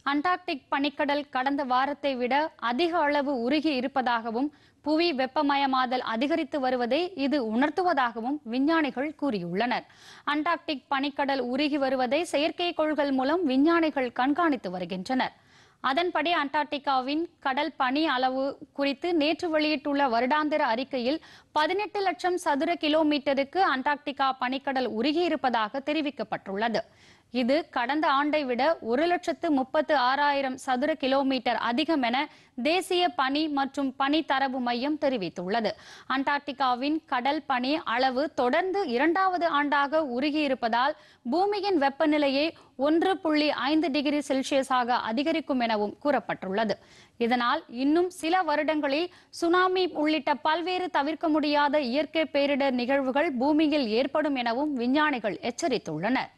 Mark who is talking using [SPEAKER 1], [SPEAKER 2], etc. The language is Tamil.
[SPEAKER 1] அண்டார்டிக் பனிக்கடல் கடந்த வாரத்தை விட அதிக அளவு உருகி இருப்பதாகவும் புவி வெப்பமயமாதல் அதிகரித்து வருவதை இது உணர்த்துவதாகவும் விஞ்ஞானிகள் கூறியுள்ளனர் அண்டார்டிக் பனிக்கடல் உருகி வருவதை செயற்கைக்கோள்கள் மூலம் விஞ்ஞானிகள் கண்காணித்து வருகின்றனர் அதன்படி அண்டார்டிகாவின் கடல் பனி அளவு குறித்து நேற்று வெளியிட்டுள்ள வருடாந்திர அறிக்கையில் பதினெட்டு லட்சம் சதுர கிலோமீட்டருக்கு அண்டார்டிகா பனிக்கடல் உருகியிருப்பதாக தெரிவிக்கப்பட்டுள்ளது இது கடந்த ஆண்டை விட ஒரு லட்சத்து முப்பத்து ஆறாயிரம் சதுர கிலோமீட்டர் அதிகம் என தேசிய பனி மற்றும் பனி தரவு மையம் தெரிவித்துள்ளது அண்டார்டிகாவின் கடல் பனி அளவு தொடர்ந்து இரண்டாவது ஆண்டாக உருகியிருப்பதால் பூமியின் வெப்பநிலையை ஒன்று புள்ளி ஐந்து டிகிரி செல்சியஸாக அதிகரிக்கும் எனவும் கூறப்பட்டுள்ளது இதனால் இன்னும் சில வருடங்களில் சுனாமி உள்ளிட்ட பல்வேறு தவிர்க்க முடியாத இயற்கை பேரிடர் நிகழ்வுகள் பூமியில் ஏற்படும் எனவும் விஞ்ஞானிகள் எச்சரித்துள்ளனர்